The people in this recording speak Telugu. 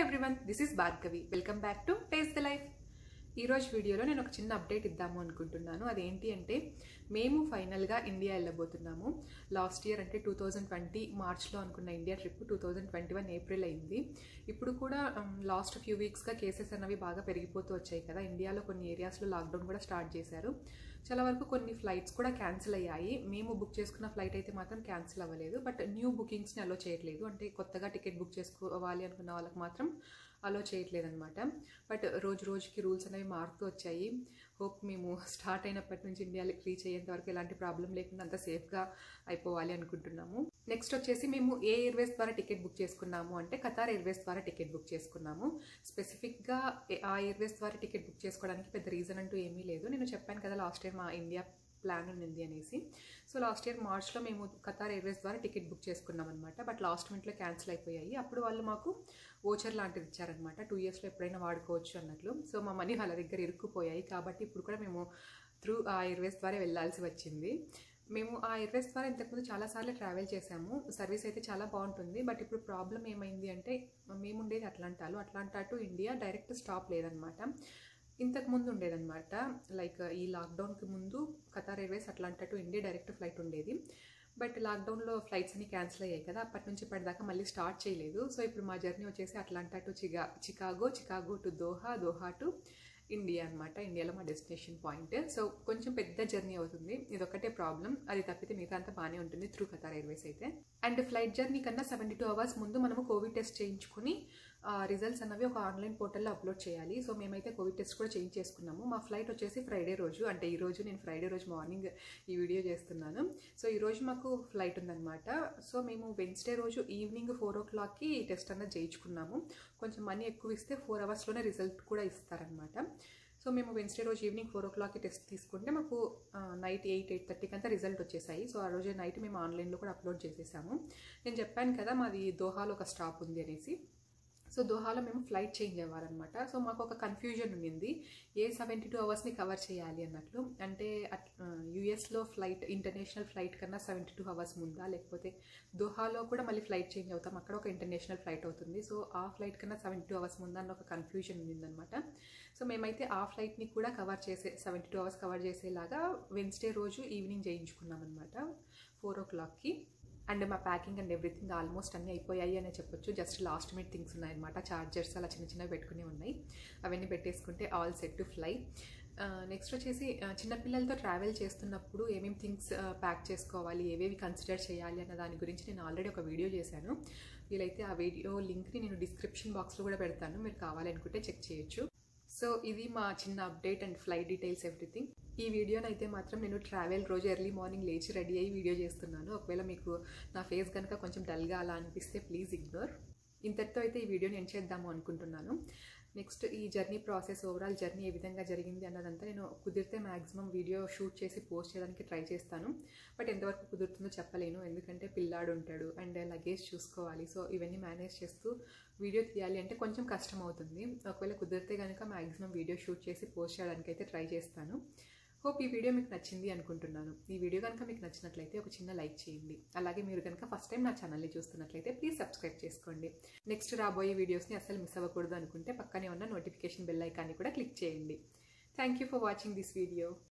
everyone this is Bhargavi welcome back to taste the life ఈరోజు వీడియోలో నేను ఒక చిన్న అప్డేట్ ఇద్దాము అనుకుంటున్నాను అదేంటి అంటే మేము ఫైనల్గా ఇండియా వెళ్ళబోతున్నాము లాస్ట్ ఇయర్ అంటే టూ థౌజండ్ ట్వంటీ మార్చ్లో అనుకున్న India trip two thousand twenty one April అయింది ఇప్పుడు కూడా లాస్ట్ ఫ్యూ వీక్స్గా కేసెస్ అన్నవి బాగా పెరిగిపోతూ వచ్చాయి కదా ఇండియాలో కొన్ని ఏరియాస్లో లాక్డౌన్ కూడా స్టార్ట్ చేశారు చాలా వరకు కొన్ని ఫ్లైట్స్ కూడా క్యాన్సిల్ అయ్యాయి మేము బుక్ చేసుకున్న ఫ్లైట్ అయితే మాత్రం క్యాన్సిల్ అవ్వలేదు బట్ న్యూ బుకింగ్స్ని అలో చేయట్లేదు అంటే కొత్తగా టికెట్ బుక్ చేసుకోవాలి అనుకున్న వాళ్ళకి మాత్రం అలో చేయట్లేదు అనమాట బట్ రోజు రోజుకి రూల్స్ అనేవి మారుతూ వచ్చాయి హోప్ మేము స్టార్ట్ అయినప్పటి నుంచి ఇండియాకి రీచ్ అయ్యేంత వరకు ఎలాంటి ప్రాబ్లం లేకుండా అంత సేఫ్గా అయిపోవాలి అనుకుంటున్నాము నెక్స్ట్ వచ్చేసి మేము ఏ ఎయిర్వేస్ ద్వారా టికెట్ బుక్ చేసుకున్నాము అంటే కతార్ ఎయిర్వేస్ ద్వారా టికెట్ బుక్ చేసుకున్నాము స్పెసిఫిక్గా ఆ ఎయిర్వేస్ ద్వారా టికెట్ బుక్ చేసుకోవడానికి పెద్ద రీజన్ అంటూ ఏమీ లేదు నేను చెప్పాను కదా లాస్ట్ ఇయర్ మా ఇండియా ప్లాన్ ఉంది అనేసి సో లాస్ట్ ఇయర్ మార్చ్లో మేము కతార్ ఎయిర్వేస్ ద్వారా టికెట్ బుక్ చేసుకున్నాం అనమాట బట్ లాస్ట్ మినిట్లో క్యాన్సిల్ అయిపోయాయి అప్పుడు వాళ్ళు మాకు ఓచర్ లాంటిది ఇచ్చారనమాట టూ ఇయర్స్లో ఎప్పుడైనా వాడుకోవచ్చు అన్నట్లు సో మా మనీ వాళ్ళ దగ్గర ఇరుక్కుపోయాయి కాబట్టి ఇప్పుడు కూడా మేము త్రూ ఆ ఎయిర్వేస్ ద్వారా వెళ్ళాల్సి వచ్చింది మేము ఆ ఎయిర్వేస్ ద్వారా ఇంతకుముందు చాలాసార్లు ట్రావెల్ చేశాము సర్వీస్ అయితే చాలా బాగుంటుంది బట్ ఇప్పుడు ప్రాబ్లం ఏమైంది అంటే మేము ఉండేది అట్లాంటాలో Atlanta to India direct stop లేదనమాట ఇంతకు ముందు ఉండేదన్నమాట లైక్ ఈ లాక్డౌన్కి ముందు Qatar airways Atlanta to India direct flight ఉండేది బట్ లాక్డౌన్లో ఫ్లైట్స్ అన్ని క్యాన్సిల్ అయ్యాయి కదా అప్పటి నుంచి ఇప్పటిదాకా మళ్ళీ స్టార్ట్ చేయలేదు సో ఇప్పుడు మా జర్నీ వచ్చేసి అట్లాంటా టు చిగా Chicago Chicago to Doha Doha to India అనమాట ఇండియాలో మా డెస్టినేషన్ పాయింట్ సో కొంచెం పెద్ద జర్నీ అవుతుంది ఇది ఒకటే ప్రాబ్లం అది తప్పితే మిగతా అంతా బాగానే ఉంటుంది త్రూ కతార్ ఎయిర్వేస్ అయితే అండ్ ఫ్లైట్ జర్నీ కన్నా సెవెంటీ టూ అవర్స్ ముందు మనము కోవిడ్ టెస్ట్ చేయించుకుని రిజల్ట్స్ అన్నవి ఒక ఆన్లైన్ పోర్టల్లో అప్లోడ్ చేయాలి సో మేమైతే కోవిడ్ టెస్ట్ కూడా చేంజ్ చేసుకున్నాము మా ఫ్లైట్ వచ్చేసి ఫ్రైడే రోజు అంటే ఈ రోజు నేను ఫ్రైడే రోజు మార్నింగ్ ఈ వీడియో చేస్తున్నాను సో ఈ రోజు మాకు ఫ్లైట్ ఉందన్నమాట సో మేము వెన్స్డే రోజు ఈవినింగ్ ఫోర్ ఓ క్లాక్కి టెస్ట్ అన్నది చేయించుకున్నాము కొంచెం మనీ ఎక్కువ ఇస్తే ఫోర్ అవర్స్లోనే రిజల్ట్ కూడా ఇస్తారనమాట సో మేము వెన్స్డే రోజు ఈవినింగ్ ఫోర్ ఓ క్లాక్కి టెస్ట్ తీసుకుంటే మాకు నైట్ ఎయిట్ ఎయిట్ థర్టీకి అంతా రిజల్ట్ వచ్చేసాయి సో ఆ రోజు నైట్ మేము ఆన్లైన్లో కూడా అప్లోడ్ చేసేసాము నేను చెప్పాను కదా మాది దోహాలో ఒక స్టాప్ ఉంది అనేసి సో దోహాలో మేము ఫ్లైట్ చేంజ్ అవ్వాలన్నమాట సో మాకు ఒక కన్ఫ్యూజన్ ఉండింది ఏ సెవెంటీ టూ అవర్స్ని కవర్ చేయాలి అన్నట్లు అంటే యూఎస్లో ఫ్లైట్ ఇంటర్నేషనల్ ఫ్లైట్ కన్నా సెవెంటీ టూ అవర్స్ ముందా లేకపోతే దోహాలో కూడా మళ్ళీ ఫ్లైట్ చేంజ్ అవుతాం అక్కడ ఒక ఇంటర్నేషనల్ ఫ్లైట్ అవుతుంది సో ఆ ఫ్లైట్ కన్నా సెవెంటీ టూ అవర్స్ ముందా అన్న ఒక కన్ఫ్యూజన్ ఉండిందనమాట సో మేమైతే ఆ ఫ్లైట్ని కూడా కవర్ చేసే సెవెంటీ టూ అవర్స్ కవర్ చేసేలాగా వెన్స్డే రోజు ఈవినింగ్ చేయించుకున్నాం అనమాట ఫోర్ ఓ క్లాక్కి అండ్ మా ప్యాకింగ్ అండ్ ఎవ్రీథింగ్ ఆల్మోస్ట్ అన్నీ అయిపోయాయి అనే చెప్పొచ్చు జస్ట్ లాస్ట్ మినిట్ థింగ్స్ ఉన్నాయన్నమాట చార్జర్స్ అలా చిన్న చిన్నవి పెట్టుకుని ఉన్నాయి అవన్నీ పెట్టేసుకుంటే all set to fly next వచ్చేసి చిన్నపిల్లలతో ట్రావెల్ చేస్తున్నప్పుడు ఏమేమి థింగ్స్ ప్యాక్ చేసుకోవాలి ఏవేవి కన్సిడర్ చేయాలి అన్న దాని గురించి నేను ఆల్రెడీ ఒక వీడియో చేశాను వీలైతే ఆ వీడియో లింక్ని నేను డిస్క్రిప్షన్ బాక్స్లో కూడా పెడతాను మీరు కావాలనుకుంటే చెక్ చేయొచ్చు సో ఇది మా చిన్న update and flight details everything ఈ వీడియోని అయితే మాత్రం నేను ట్రావెల్ రోజు ఎర్లీ మార్నింగ్ లేచి రెడీ అయ్యి వీడియో చేస్తున్నాను ఒకవేళ మీకు నా ఫేస్ కనుక కొంచెం డల్గా అలా అనిపిస్తే ప్లీజ్ ఇగ్నోర్ ఇంతటితో అయితే ఈ వీడియోని ఎండ్ చేద్దాము అనుకుంటున్నాను నెక్స్ట్ ఈ జర్నీ ప్రాసెస్ ఓవరాల్ జర్నీ ఏ విధంగా జరిగింది అన్నదంతా నేను కుదిరితే మ్యాక్సిమం వీడియో షూట్ చేసి పోస్ట్ చేయడానికి ట్రై చేస్తాను బట్ ఎంతవరకు కుదురుతుందో చెప్పలేను ఎందుకంటే పిల్లాడు ఉంటాడు అండ్ లగేజ్ చూసుకోవాలి సో ఇవన్నీ మేనేజ్ చేస్తూ వీడియో తీయాలి అంటే కొంచెం కష్టం అవుతుంది ఒకవేళ కుదిరితే కనుక మ్యాక్సిమం వీడియో షూట్ చేసి పోస్ట్ చేయడానికి అయితే ట్రై చేస్తాను హోప్ ఈ వీడియో మీకు నచ్చింది అనుకుంటున్నాను ఈ వీడియో కనుక మీకు నచ్చినట్లయితే ఒక చిన్న లైక్ చేయండి అలాగే మీరు కనుక ఫస్ట్ టైం నా ఛానల్ని చూస్తున్నట్లయితే ప్లీజ్ సబ్స్క్రైబ్ చేసుకోండి నెక్స్ట్ రాబోయే వీడియోస్ని అసలు మిస్ అవ్వకూడదు అనుకుంటే పక్కనే ఉన్న నోటిఫికేషన్ బెల్ ఐకాన్ని కూడా క్లిక్ చేయండి thank you for watching this video